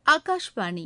ஆகாஷ்வாணி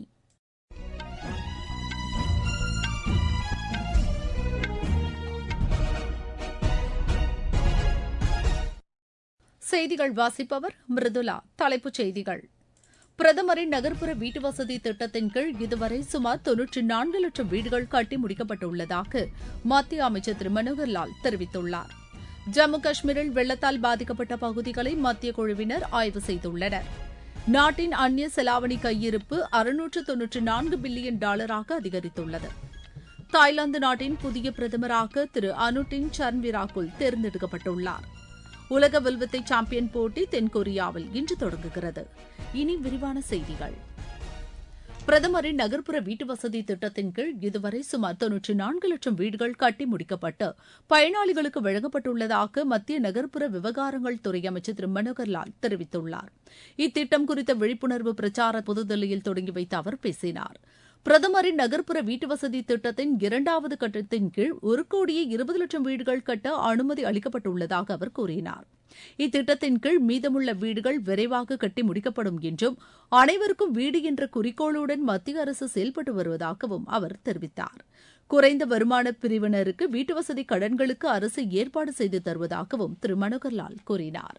செய்திகள் வாசிப்பவர் மிருதுலா தலைப்புச் செய்திகள் பிரதமரின் நகர்ப்புற வீட்டுவசதி திட்டத்தின் கீழ் இதுவரை சுமார் தொன்னூற்றி நான்கு லட்சம் வீடுகள் கட்டி முடிக்கப்பட்டுள்ளதாக மத்திய அமைச்சர் திரு மனோகர்லால் தெரிவித்துள்ளார் ஜம்மு காஷ்மீரில் வெள்ளத்தால் பாதிக்கப்பட்ட பகுதிகளை மத்திய குழுவினர் ஆய்வு செய்துள்ளனர் நாட்டின் அந்நிய செலாவணி கையிருப்பு அறுநூற்று தொன்னூற்றி நான்கு பில்லியன் டாலராக அதிகரித்துள்ளது தாய்லாந்து நாட்டின் புதிய பிரதமராக திரு அனுட்டின் சர்ன்விராகுல் தேர்ந்தெடுக்கப்பட்டுள்ளார் உலக வில்வித்தை சாம்பியன் போட்டி தென்கொரியாவில் இன்று தொடங்குகிறது இனி விரிவான செய்திகள் பிரதமரின் நகர்ப்புற வீட்டுவசதி திட்டத்தின் கீழ் இதுவரை சுமார் தொன்னூற்றி நான்கு லட்சம் வீடுகள் கட்டி முடிக்கப்பட்டு பயனாளிகளுக்கு வழங்கப்பட்டுள்ளதாக மத்திய நகர்ப்புற விவகாரங்கள் துறை அமைச்சர் திரு மனோகர்லால் தெரிவித்துள்ளார் இத்திட்டம் குறித்த விழிப்புணர்வு பிரச்சார புதுதில்லியில் தொடங்கி வைத்து அவர் பேசினார் பிரதமரின் நகர்ப்புற வீட்டுவசதி திட்டத்தின் இரண்டாவது கட்டத்தின் கீழ் ஒரு கோடியே இருபது லட்சம் வீடுகள் கட்ட அனுமதி அளிக்கப்பட்டுள்ளதாக அவர் கூறினார் இத்திட்டத்தின் கீழ் மீதமுள்ள வீடுகள் விரைவாக கட்டி முடிக்கப்படும் என்றும் அனைவருக்கும் வீடு என்ற குறிக்கோளுடன் மத்திய அரசு செயல்பட்டு வருவதாகவும் அவர் தெரிவித்தார் குறைந்த வருமான பிரிவினருக்கு வீட்டுவசதி கடன்களுக்கு அரசு ஏற்பாடு செய்து தருவதாகவும் திரு மனோகர்லால் கூறினார்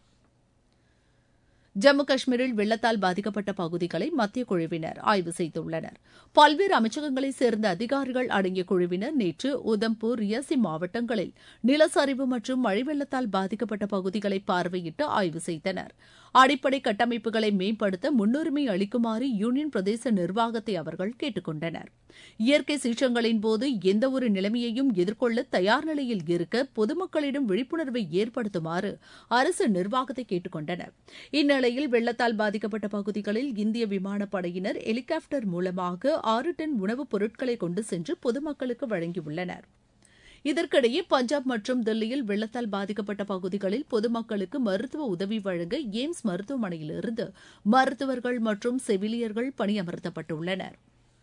ஜம்மு காஷ்மீரில் வெள்ளத்தால் பாதிக்கப்பட்ட பகுதிகளை மத்திய குழுவினர் ஆய்வு செய்துள்ளனர் பல்வேறு அமைச்சகங்களைச் சேர்ந்த அதிகாரிகள் அடங்கிய குழுவினர் நேற்று உதம்பூர் ரியாசி மாவட்டங்களில் நிலச்சரிவு மற்றும் மழை வெள்ளத்தால் பாதிக்கப்பட்ட பகுதிகளை பார்வையிட்டு ஆய்வு செய்தனர் அடிப்படை கட்டமைப்புகளை மேம்படுத்த முன்னுரிமை அளிக்குமாறு யூனியன் பிரதேச நிர்வாகத்தை அவர்கள் கேட்டுக் கொண்டனர் இயற்கை சீற்றங்களின் போது எந்தவொரு நிலைமையையும் எதிர்கொள்ள தயார் நிலையில் இருக்க பொதுமக்களிடம் விழிப்புணர்வை ஏற்படுத்துமாறு அரசு நிர்வாகத்தை கேட்டுக் கொண்டனர் இந்நிலையில் வெள்ளத்தால் பாதிக்கப்பட்ட பகுதிகளில் இந்திய விமானப்படையினர் ஹெலிகாப்டர் மூலமாக ஆறு டன் உணவுப் பொருட்களை கொண்டு சென்று பொதுமக்களுக்கு வழங்கியுள்ளனர் இதற்கிடையே பஞ்சாப் மற்றும் தில்லியில் வெள்ளத்தால் பாதிக்கப்பட்ட பகுதிகளில் பொதுமக்களுக்கு மருத்துவ உதவி வழங்க எய்ம்ஸ் மருத்துவமனையிலிருந்து மருத்துவர்கள் மற்றும் செவிலியர்கள் பணியமர்த்தப்பட்டுள்ளனர்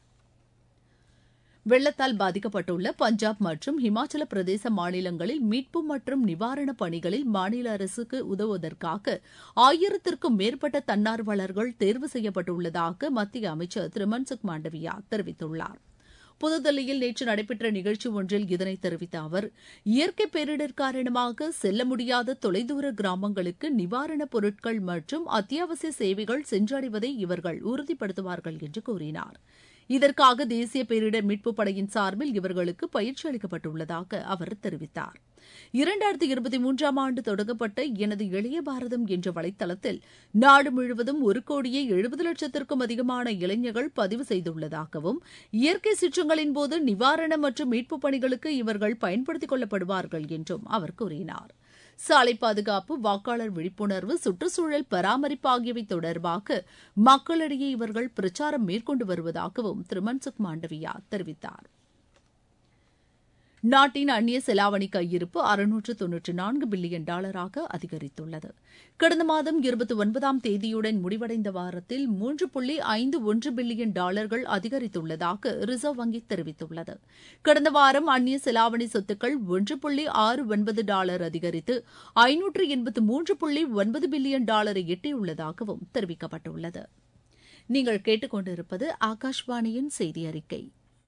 வெள்ளத்தால் பாதிக்கப்பட்டுள்ள பஞ்சாப் மற்றும் ஹிமாச்சல பிரதேச மாநிலங்களில் மீட்பு மற்றும் நிவாரணப் பணிகளில் மாநில அரசுக்கு உதவுவதற்காக ஆயிரத்திற்கும் மேற்பட்ட தன்னார்வலர்கள் தேர்வு செய்யப்பட்டுள்ளதாக மத்திய அமைச்சர் திரு மன்சுக் மாண்டவியா தெரிவித்துள்ளார் புதுதில்லியில் நேற்று நடைபெற்ற நிகழ்ச்சி ஒன்றில் இதனை தெரிவித்த அவர் இயற்கை பேரிடர் காரணமாக செல்ல முடியாத தொலைதூர கிராமங்களுக்கு நிவாரணப் பொருட்கள் மற்றும் அத்தியாவசிய சேவைகள் சென்றடைவதை இவர்கள் உறுதிப்படுத்துவார்கள் என்று கூறினார் இதற்காக தேசிய பேரிடர் மீட்புப் படையின் சார்பில் இவர்களுக்கு பயிற்சி அளிக்கப்பட்டுள்ளதாக அவர் தெரிவித்தார் இரண்டாயிரத்தி இருபத்தி மூன்றாம் ஆண்டு தொடங்கப்பட்ட எனது இளைய பாரதம் என்ற வலைத்தளத்தில் நாடு முழுவதும் ஒரு கோடியே எழுபது லட்சத்திற்கும் அதிகமான இளைஞர்கள் பதிவு செய்துள்ளதாகவும் இயற்கை சீற்றங்களின் போது நிவாரண மற்றும் மீட்புப் பணிகளுக்கு இவர்கள் பயன்படுத்திக் கொள்ளப்படுவார்கள் என்றும் அவர் கூறினார் சாலை பாதுகாப்பு வாக்காளர் விழிப்புணர்வு சுற்றுச்சூழல் பராமரிப்பு ஆகியவை தொடர்பாக மக்களிடையே இவர்கள் பிரச்சாரம் மேற்கொண்டு வருவதாகவும் திரு மன்சுக் மாண்டவியா தெரிவித்தார் நாட்டின் அந்நிய செலாவணி கையிருப்பு அறுநூற்று தொன்னூற்று நான்கு பில்லியன் டாலராக அதிகரித்துள்ளது கடந்த மாதம் இருபத்தி ஒன்பதாம் தேதியுடன் முடிவடைந்த வாரத்தில் மூன்று புள்ளி ஐந்து ஒன்று பில்லியன் டாலர்கள் அதிகரித்துள்ளதாக ரிசர்வ் வங்கி தெரிவித்துள்ளது கடந்த வாரம் அந்நிய செலாவணி சொத்துக்கள் ஒன்று புள்ளி ஆறு ஒன்பது டாலர் அதிகரித்து ஐநூற்று எண்பத்து மூன்று புள்ளி ஒன்பது பில்லியன் டாலரை எட்டியுள்ளதாகவும் தெரிவிக்கப்பட்டுள்ளது நீங்கள் கேட்டுக்கொண்டிருப்பது ஆகாஷ்வாணியின் செய்தி அறிக்கை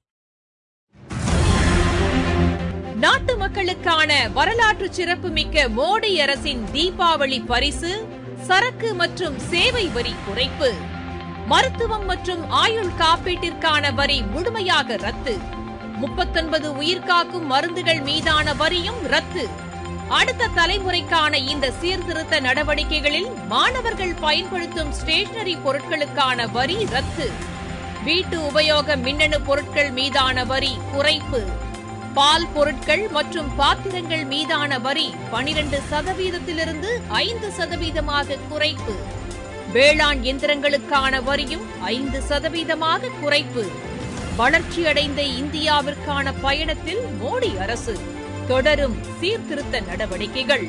நாட்டு மக்களுக்கான வரலாற்று சிறப்புமிக்க மோடி அரசின் தீபாவளி பரிசு சரக்கு மற்றும் சேவை வரி குறைப்பு மருத்துவம் மற்றும் ஆயுள் காப்பீட்டிற்கான வரி முழுமையாக ரத்து முப்பத்தொன்பது உயிர்காக்கும் மருந்துகள் மீதான வரியும் ரத்து அடுத்த தலைமுறைக்கான இந்த சீர்திருத்த நடவடிக்கைகளில் மாணவர்கள் பயன்படுத்தும் ஸ்டேஷனரி பொருட்களுக்கான வரி ரத்து வீட்டு உபயோக மின்னணு பொருட்கள் மீதான வரி குறைப்பு பால் பொருட்கள் மற்றும் பாத்திரங்கள் மீதான வரி பனிரண்டு சதவீதத்திலிருந்து ஐந்து சதவீதமாக குறைப்பு வேளாண் எந்திரங்களுக்கான வரியும் ஐந்து சதவீதமாக குறைப்பு வளர்ச்சியடைந்த இந்தியாவிற்கான பயணத்தில் மோடி அரசு தொடரும் சீர்திருத்த நடவடிக்கைகள்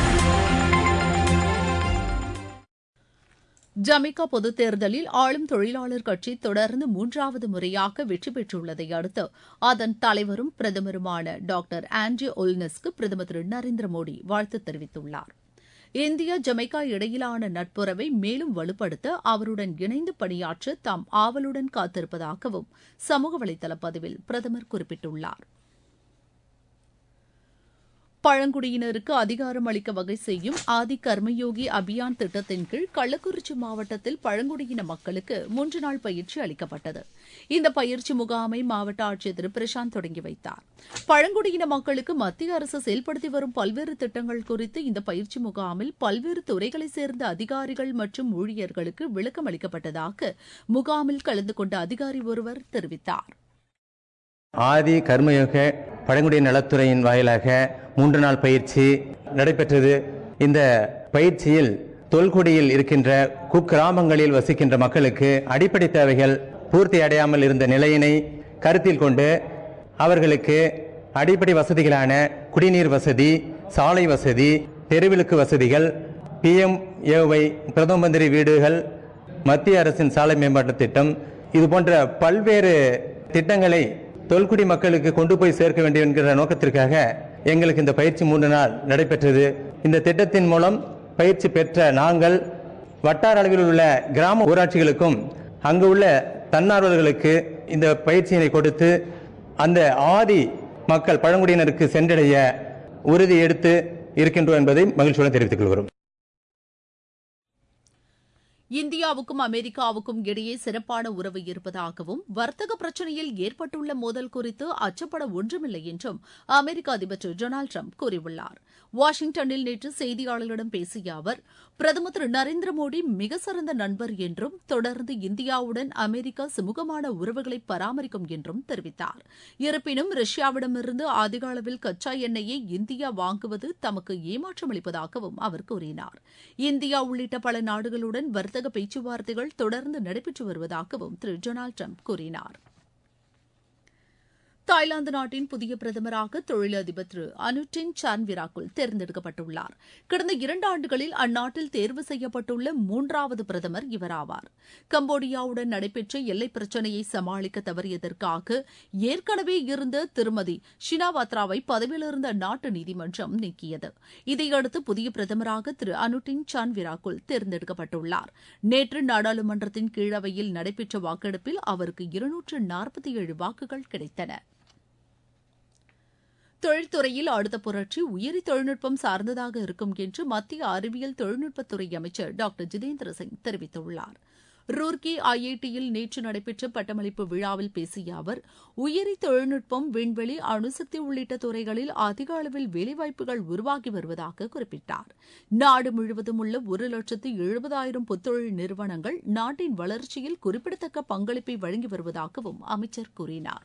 ஜமைக்கா பொதுத் தேர்தலில் ஆளும் தொழிலாளர் கட்சி தொடர்ந்து மூன்றாவது முறையாக வெற்றி பெற்றுள்ளதை அடுத்து அதன் தலைவரும் பிரதமருமான டாக்டர் ஆண்ட்ரி ஒல்னஸ்க்கு பிரதமர் திரு நரேந்திர மோடி வாழ்த்து தெரிவித்துள்ளார் இந்தியா ஜமைக்கா இடையிலான நட்புறவை மேலும் வலுப்படுத்த அவருடன் இணைந்து பணியாற்ற தாம் ஆவலுடன் காத்திருப்பதாகவும் சமூக வலைதள பதிவில் பிரதமர் குறிப்பிட்டுள்ளார் பழங்குடியினருக்கு அதிகாரம் அளிக்க வகை செய்யும் ஆதி கர்மயோகி அபியான் திட்டத்தின் கீழ் கள்ளக்குறிச்சி மாவட்டத்தில் பழங்குடியின மக்களுக்கு மூன்று நாள் பயிற்சி அளிக்கப்பட்டது இந்த பயிற்சி முகாமை மாவட்ட ஆட்சியர் திரு பிரசாந்த் தொடங்கி வைத்தார் பழங்குடியின மக்களுக்கு மத்திய அரசு செயல்படுத்தி வரும் பல்வேறு திட்டங்கள் குறித்து இந்த பயிற்சி முகாமில் பல்வேறு துறைகளைச் சேர்ந்த அதிகாரிகள் மற்றும் ஊழியர்களுக்கு விளக்கம் அளிக்கப்பட்டதாக முகாமில் கலந்து கொண்ட அதிகாரி ஒருவர் தெரிவித்தார் ஆதி கர்மயோக பழங்குடியின நலத்துறையின் வாயிலாக மூன்று நாள் பயிற்சி நடைபெற்றது இந்த பயிற்சியில் தொல்குடியில் இருக்கின்ற குக்கிராமங்களில் வசிக்கின்ற மக்களுக்கு அடிப்படை தேவைகள் பூர்த்தி அடையாமல் இருந்த நிலையினை கருத்தில் கொண்டு அவர்களுக்கு அடிப்படை வசதிகளான குடிநீர் வசதி சாலை வசதி தெருவிளக்கு வசதிகள் பிஎம் ஏவை பிரதம மந்திரி வீடுகள் மத்திய அரசின் சாலை மேம்பாட்டு திட்டம் இது போன்ற பல்வேறு திட்டங்களை தொல்குடி மக்களுக்கு கொண்டு போய் சேர்க்க வேண்டும் என்கிற நோக்கத்திற்காக எங்களுக்கு இந்த பயிற்சி மூன்று நாள் நடைபெற்றது இந்த திட்டத்தின் மூலம் பயிற்சி பெற்ற நாங்கள் வட்டார அளவில் உள்ள கிராம ஊராட்சிகளுக்கும் அங்கு உள்ள தன்னார்வலர்களுக்கு இந்த பயிற்சியினை கொடுத்து அந்த ஆதி மக்கள் பழங்குடியினருக்கு சென்றடைய உறுதி எடுத்து இருக்கின்றோம் என்பதை மகிழ்ச்சியுடன் தெரிவித்துக் கொள்கிறோம் இந்தியாவுக்கும் அமெரிக்காவுக்கும் இடையே சிறப்பான உறவு இருப்பதாகவும் வர்த்தக பிரச்சினையில் ஏற்பட்டுள்ள மோதல் குறித்து அச்சப்பட ஒன்றுமில்லை என்றும் அமெரிக்க அதிபர் திரு டொனால்டு ட்ரம்ப் கூறியுள்ளார் வாஷிங்டனில் நேற்று செய்தியாளர்களிடம் பேசிய அவர் பிரதமர் திரு நரேந்திர மோடி மிக சிறந்த நண்பர் என்றும் தொடர்ந்து இந்தியாவுடன் அமெரிக்கா சுமூகமான உறவுகளை பராமரிக்கும் என்றும் தெரிவித்தார் இருப்பினும் ரஷ்யாவிடமிருந்து அதிக அளவில் கச்சா எண்ணெயை இந்தியா வாங்குவது தமக்கு ஏமாற்றம் அளிப்பதாகவும் அவர் கூறினார் இந்தியா உள்ளிட்ட பல நாடுகளுடன் வர்த்தக பேச்சுவார்த்தைகள் தொடர்ந்து நடைபெற்று வருவதாகவும் திரு டொனால்டு ட்ரம்ப் கூறினார் தாய்லாந்து நாட்டின் புதிய பிரதமராக தொழிலதிபர் திரு அனுட்டின் சான்விராக்குல் தேர்ந்தெடுக்கப்பட்டுள்ளார் கடந்த இரண்டு ஆண்டுகளில் அந்நாட்டில் தேர்வு செய்யப்பட்டுள்ள மூன்றாவது பிரதமர் இவராவார் கம்போடியாவுடன் நடைபெற்ற எல்லைப் பிரச்சினையை சமாளிக்க தவறியதற்காக ஏற்கனவே இருந்த திருமதி ஷினாவாத்ராவை பதவியிலிருந்த அந்நாட்டு நீதிமன்றம் நீக்கியது இதையடுத்து புதிய பிரதமராக திரு அனுட்டின் சான்விராக்குல் தேர்ந்தெடுக்கப்பட்டுள்ளார் நேற்று நாடாளுமன்றத்தின் கீழவையில் நடைபெற்ற வாக்கெடுப்பில் அவருக்கு இருநூற்று நாற்பத்தி ஏழு வாக்குகள் கிடைத்தன தொழில்துறையில் அடுத்த புரட்சி உயிரி தொழில்நுட்பம் சார்ந்ததாக இருக்கும் என்று மத்திய அறிவியல் தொழில்நுட்பத்துறை அமைச்சர் டாக்டர் ஜிதேந்திர சிங் தெரிவித்துள்ளார் ரூர்கி ஐஐடியில் நேற்று நடைபெற்ற பட்டமளிப்பு விழாவில் பேசிய அவர் உயிரி தொழில்நுட்பம் விண்வெளி அணுசக்தி உள்ளிட்ட துறைகளில் அதிக அளவில் வேலைவாய்ப்புகள் உருவாகி வருவதாக குறிப்பிட்டார் நாடு முழுவதும் உள்ள ஒரு லட்சத்து எழுபதாயிரம் புத்தொழில் நிறுவனங்கள் நாட்டின் வளர்ச்சியில் குறிப்பிடத்தக்க பங்களிப்பை வழங்கி வருவதாகவும் அமைச்சர் கூறினார்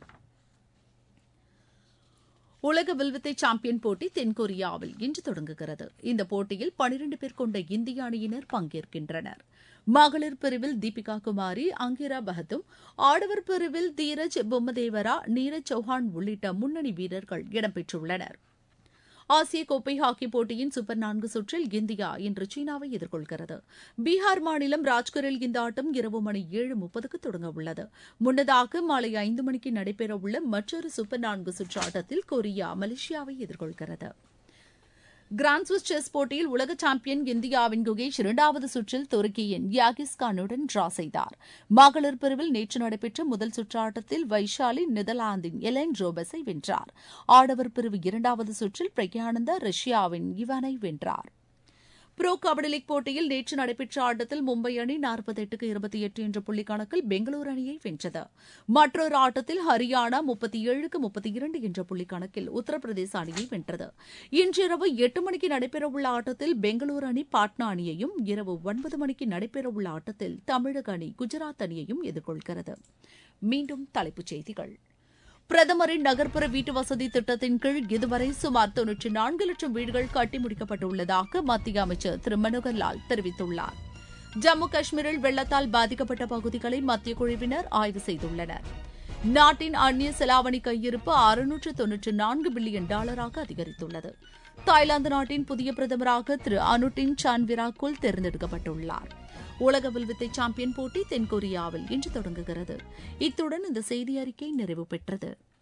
உலக வில்வித்தை சாம்பியன் போட்டி தென்கொரியாவில் இன்று தொடங்குகிறது இந்த போட்டியில் பனிரண்டு பேர் கொண்ட இந்திய அணியினர் பங்கேற்கின்றனர் மகளிர் பிரிவில் தீபிகா குமாரி அங்கிரா பஹத்தும் ஆடவர் பிரிவில் தீரஜ் பொம்மதேவரா நீரஜ் சௌஹான் உள்ளிட்ட முன்னணி வீரர்கள் இடம்பெற்றுள்ளனர் ஆசிய கோப்பை ஹாக்கி போட்டியின் சூப்பர் நான்கு சுற்றில் இந்தியா இன்று சீனாவை எதிர்கொள்கிறது பீகார் மாநிலம் ராஜ்கரில் இந்த ஆட்டம் இரவு மணி ஏழு முப்பதுக்கு தொடங்க உள்ளது முன்னதாக மாலை ஐந்து மணிக்கு நடைபெறவுள்ள மற்றொரு சூப்பர் நான்கு சுற்று ஆட்டத்தில் கொரியா மலேசியாவை எதிர்கொள்கிறது கிராண்ட் சுவிஸ் செஸ் போட்டியில் உலக சாம்பியன் இந்தியாவின் குகேஷ் இரண்டாவது சுற்றில் துருக்கியின் யாகிஸ்கானுடன் டிரா செய்தார் மகளிர் பிரிவில் நேற்று நடைபெற்ற முதல் சுற்று ஆட்டத்தில் வைஷாலி நெதர்லாந்தின் எலைன் ரோபஸை வென்றார் ஆடவர் பிரிவு இரண்டாவது சுற்றில் பிரக்யானந்தா ரஷ்யாவின் இவானை வென்றார் புரோ கபடி லீக் போட்டியில் நேற்று நடைபெற்ற ஆட்டத்தில் மும்பை அணி நாற்பத்தி எட்டுக்கு இருபத்தி எட்டு என்ற புள்ளி கணக்கில் பெங்களூரு அணியை வென்றது மற்றொரு ஆட்டத்தில் ஹரியானா முப்பத்தி ஏழுக்கு முப்பத்தி இரண்டு என்ற புள்ளி கணக்கில் உத்தரப்பிரதேச அணியை வென்றது இன்றிரவு எட்டு மணிக்கு நடைபெறவுள்ள ஆட்டத்தில் பெங்களூரு அணி பாட்னா அணியையும் இரவு ஒன்பது மணிக்கு நடைபெறவுள்ள ஆட்டத்தில் தமிழக அணி குஜராத் அணியையும் எதிர்கொள்கிறது மீண்டும் தலைப்புச் செய்திகள் பிரதமரின் நகர்ப்புற வீட்டு வசதி திட்டத்தின் கீழ் இதுவரை சுமார் தொன்னூற்றி நான்கு லட்சம் வீடுகள் கட்டி முடிக்கப்பட்டுள்ளதாக மத்திய அமைச்சர் திரு மனோகர் லால் தெரிவித்துள்ளார் ஜம்மு காஷ்மீரில் வெள்ளத்தால் பாதிக்கப்பட்ட பகுதிகளை மத்திய குழுவினர் ஆய்வு செய்துள்ளனர் நாட்டின் அந்நிய செலாவணி கையிருப்பு அறுநூற்று தொன்னூற்று நான்கு பில்லியன் டாலராக அதிகரித்துள்ளது தாய்லாந்து நாட்டின் புதிய பிரதமராக திரு அனுட்டின் சான்விராக்குல் தேர்ந்தெடுக்கப்பட்டுள்ளார் உலக வில்வித்தை சாம்பியன் போட்டி தென்கொரியாவில் இன்று தொடங்குகிறது இத்துடன் இந்த செய்தி அறிக்கை நிறைவு பெற்றது